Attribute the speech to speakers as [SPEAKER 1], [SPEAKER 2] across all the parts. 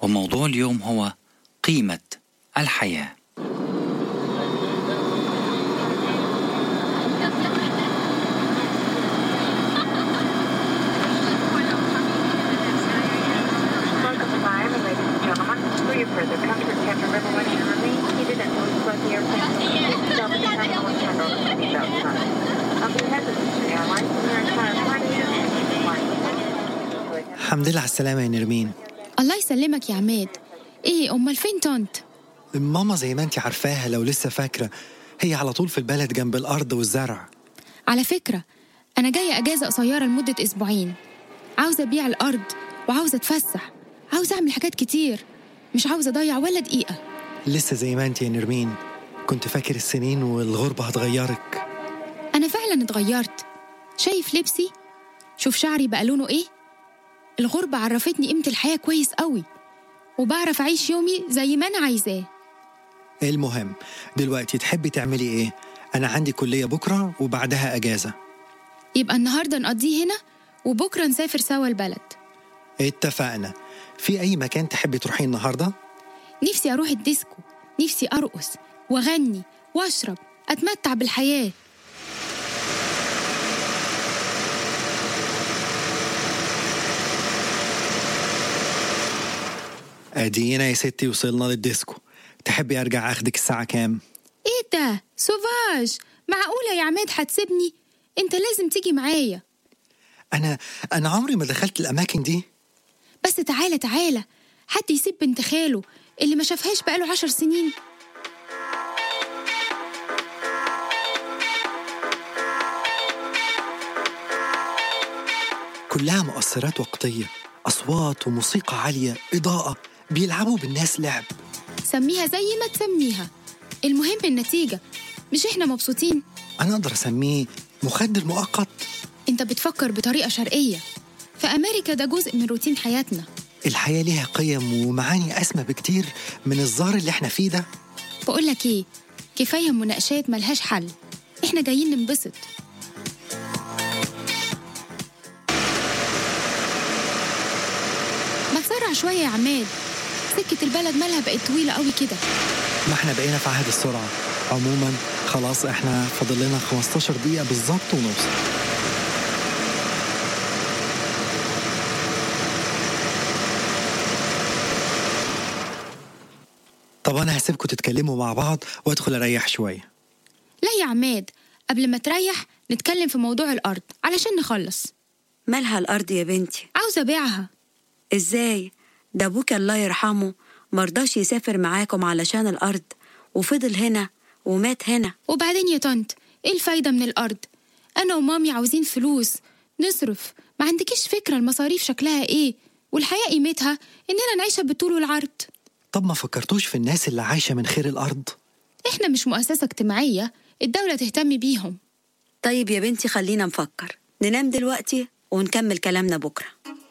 [SPEAKER 1] وموضوع اليوم هو قيمة الحياة
[SPEAKER 2] Welcome to Miami, ladies and gentlemen. For your further comfort, Captain River One should remain seated and don't let the airplane stop at the time when handle the seatbelt sign. On behalf of Eastern Airlines and your entire flight attendants,
[SPEAKER 3] الحمد لله على السلامة يا نرمين
[SPEAKER 4] الله يسلمك يا عماد ايه امال فين طنط
[SPEAKER 3] ماما زي ما انت عارفاها لو لسه فاكرة هي على طول في البلد جنب الأرض والزرع
[SPEAKER 4] على فكره انا جايه اجازه قصيره لمده اسبوعين عاوزه ابيع الارض وعاوزه اتفسح عاوزه اعمل حاجات كتير مش عاوزه اضيع ولا دقيقه
[SPEAKER 3] لسه زي ما انت يا نرمين كنت فاكر السنين والغربة هتغيرك
[SPEAKER 4] انا فعلا اتغيرت شايف لبسي شوف شعري بقى لونه ايه الغربه عرفتني قيمه الحياه كويس قوي وبعرف اعيش يومي زي ما انا عايزاه
[SPEAKER 3] المهم دلوقتي تحبي تعملي ايه؟ أنا عندي كلية بكرة وبعدها أجازة
[SPEAKER 4] يبقى النهارده نقضيه هنا وبكره نسافر سوا البلد
[SPEAKER 3] اتفقنا في أي مكان تحبي تروحي النهاردة؟
[SPEAKER 4] نفسي اروح الديسكو نفسي ارقص واغني واشرب اتمتع بالحياه
[SPEAKER 3] أدينا يا ستي وصلنا للديسكو تحبي أرجع أخدك الساعة كام؟
[SPEAKER 4] ايه ده سوفاج معقوله يا عماد هتسيبني انت لازم تيجي معايا
[SPEAKER 3] أنا أنا عمري ما دخلت الأماكن دي
[SPEAKER 4] بس تعالى تعالى حد يسيب بنت خاله اللي ما شافهاش بقاله عشر سنين
[SPEAKER 3] كلها مؤثرات وقتية أصوات وموسيقى عالية إضاءة بيلعبوا بالناس لعب
[SPEAKER 4] سميها زي ما تسميها المهم النتيجة مش احنا مبسوطين
[SPEAKER 3] أنا أقدر أسميه مخدر مؤقت
[SPEAKER 4] انت بتفكر بطريقة شرقية في أمريكا ده جزء من روتين حياتنا
[SPEAKER 3] الحياة ليها قيم ومعاني أسمى بكتير من الزار اللي احنا فيه ده
[SPEAKER 4] بقول لك ايه كفاية مناقشات ملهاش حل احنا جايين ننبسط ما تسرع شوية يا عماد سكة البلد مالها بقت طويلة قوي كده
[SPEAKER 3] ما احنا بقينا في عهد السرعة عموما خلاص احنا فاضل لنا 15 دقيقة بالظبط ونوصل طب أنا هسيبكم تتكلموا مع بعض وأدخل أريح شوية
[SPEAKER 4] لا يا عماد قبل ما تريح نتكلم في موضوع الأرض علشان نخلص
[SPEAKER 5] مالها الأرض يا بنتي
[SPEAKER 4] عاوزة أبيعها
[SPEAKER 5] إزاي ده أبوك الله يرحمه مرضاش يسافر معاكم علشان الأرض وفضل هنا ومات هنا
[SPEAKER 4] وبعدين يا طنط ايه الفايدة من الأرض أنا ومامي عاوزين فلوس نصرف ما عندكيش فكرة المصاريف شكلها ايه والحياة قيمتها إننا نعيشها بالطول والعرض
[SPEAKER 3] طب ما فكرتوش في الناس اللي عايشة من خير الأرض
[SPEAKER 4] احنا مش مؤسسة اجتماعية الدولة تهتم بيهم
[SPEAKER 5] طيب يا بنتي خلينا نفكر ننام دلوقتي ونكمل كلامنا بكرة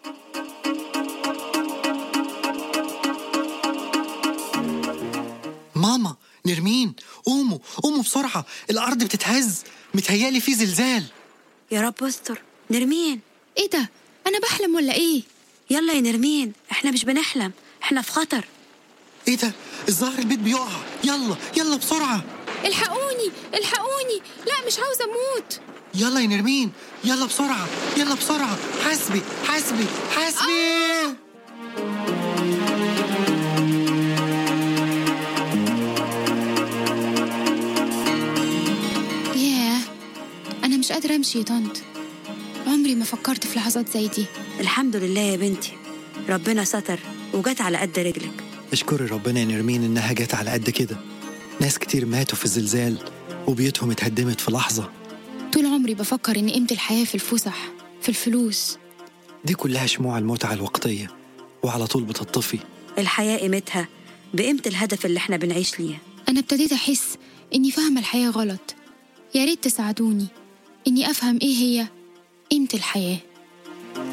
[SPEAKER 3] ماما نرمين قوموا قوموا بسرعة الأرض بتتهز متهيألي في زلزال
[SPEAKER 5] يا رب استر نرمين
[SPEAKER 4] ايه ده أنا بحلم ولا ايه
[SPEAKER 5] يلا يا نرمين احنا مش بنحلم احنا في خطر
[SPEAKER 3] ايه ده الظاهر البيت بيقع يلا يلا بسرعة
[SPEAKER 4] الحقوني الحقوني لا مش عاوزة أموت
[SPEAKER 3] يلا يا نرمين يلا بسرعة يلا بسرعة حاسبي حاسبي حاسبي
[SPEAKER 4] ياه أنا مش قادرة أمشي يا طنط عمري ما فكرت في لحظات زي دي
[SPEAKER 5] الحمد لله يا بنتي ربنا ستر وجت على قد رجلك
[SPEAKER 3] اشكري ربنا يا نرمين إنها جت على قد كده ناس كتير ماتوا في الزلزال وبيوتهم اتهدمت في لحظة
[SPEAKER 4] طول عمري بفكر إن قيمة الحياة في الفسح في الفلوس
[SPEAKER 3] دي كلها شموع المتعة الوقتية وعلى طول بتطفي
[SPEAKER 5] الحياة قيمتها بقيمة الهدف اللي احنا بنعيش ليه
[SPEAKER 4] أنا ابتديت أحس إني فاهمة الحياة غلط يا ريت تساعدوني إني أفهم إيه هي قيمة الحياة